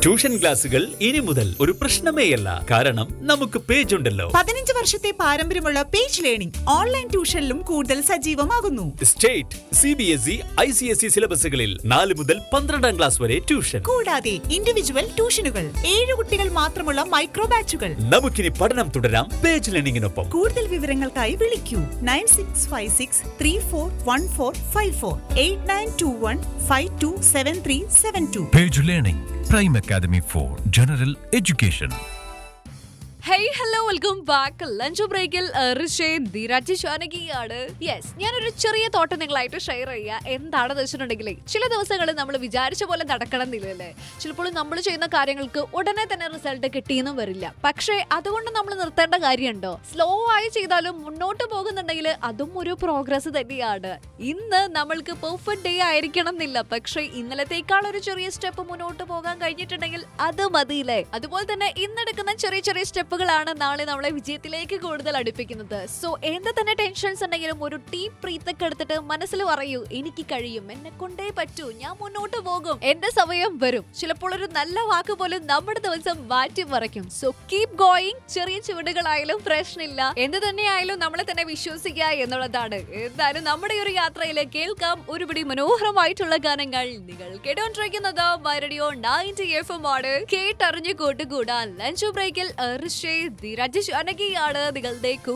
Tuition ക്ലാസുകൾ ഇനി മുതൽ ഒരു പ്രശ്നമേയല്ല കാരണം നമുക്ക് പേജ് ഉണ്ടല്ലോ പതിനഞ്ച് വർഷത്തെ പാരമ്പര്യമുള്ള പേജ് ലേണിംഗ് ഓൺലൈൻ ട്യൂഷനിലും കൂടുതൽ സജീവമാകുന്നു state C B S E I C S E സിലബസുകളിൽ നാല് മുതൽ പന്ത്രണ്ടാം ക്ലാസ് വരെ ട്യൂഷൻ കൂടാതെ ഇൻഡിവിജ്വൽ ട്യൂഷനുകൾ ഏഴ് കുട്ടികൾ മാത്രമുള്ള മൈക്രോ ബാച്ചുകൾ നമുക്കിനി പഠനം തുടരാം പേജ് ലേണിംഗിനൊപ്പം കൂടുതൽ വിവരങ്ങൾക്കായി വിളിക്കൂ nine six five six three four one four five four eight nine two one five two seven three seven two Page Learning, Prime Academy for General Education. Hey hello welcome back lunch ബ്രേക്കിൽ Rishen Dheeraj ജാനകിയാണ് yes ഞാനൊരു ചെറിയ തോട്ടം നിങ്ങളായിട്ട് share ചെയ്യുക എന്താണെന്ന് വെച്ചിട്ടുണ്ടെങ്കിൽ ചില ദിവസങ്ങളിൽ നമ്മൾ വിചാരിച്ച പോലെ നടക്കണമെന്നില്ലല്ലേ ചിലപ്പോൾ നമ്മൾ ചെയ്യുന്ന കാര്യങ്ങൾക്ക് ഉടനെ തന്നെ റിസൾട്ട് കിട്ടിയെന്നും വരില്ല പക്ഷേ അതുകൊണ്ട് നമ്മൾ നിർത്തേണ്ട കാര്യമുണ്ടോ സ്ലോ ആയി ചെയ്താലും മുന്നോട്ട് പോകുന്നുണ്ടെങ്കിൽ അതും ഒരു പ്രോഗ്രസ് തന്നെയാണ് ഇന്ന് നമ്മൾക്ക് പെർഫെക്റ്റ് ഡേ ആയിരിക്കണം എന്നില്ല പക്ഷേ ഇന്നലത്തേക്കാൾ ഒരു ചെറിയ സ്റ്റെപ്പ് മുന്നോട്ട് പോകാൻ കഴിഞ്ഞിട്ടുണ്ടെങ്കിൽ അത് മതിയില്ലേ അതുപോലെ തന്നെ ഇന്നെടുക്കുന്ന ചെറിയ ചെറിയ സ്റ്റെപ്പുകളാണ് നാളെ നമ്മളെ വിജയത്തിലേക്ക് കൂടുതൽ അടുപ്പിക്കുന്നത് സോ എന്ത് തന്നെ ടെൻഷൻസ് ഉണ്ടെങ്കിലും ഒരു ടീം പ്രീത്തൊക്കെ എടുത്തിട്ട് മനസ്സിൽ പറയൂ എനിക്ക് കഴിയും എന്നെ കൊണ്ടേ പറ്റൂ ഞാൻ മുന്നോട്ട് പോകും എന്റെ സമയം വരും ചിലപ്പോൾ ഒരു നല്ല വാക്ക് പോലും നമ്മുടെ ദിവസം മാറ്റി മറിക്കും സോ കീപ് ഗോയിങ് ചെറിയ ചുവടുകളായാലും പ്രശ്നമില്ല എന്ത് തന്നെയായാലും നമ്മളെ തന്നെ വിശ്വസിക്കുക എന്നുള്ളതാണ് എന്തായാലും നമ്മുടെ ഈ ഒരു യാത്രയിൽ കേൾക്കാം ഒരുപിടി മനോഹരമായിട്ടുള്ള ഗാനങ്ങൾ നിങ്ങൾ കേട്ടോണ്ടിരിക്കുന്നത് റേഡിയോ നയൻറ്റി എഫ് എം ആണ് കേട്ടറിഞ്ഞു കൂട്ടുകൂടാൻ ലഞ്ച് ബ്രേക്കിൽ ഋഷേ ധീരജ് അനകിയാണ് നിങ്ങളുടെ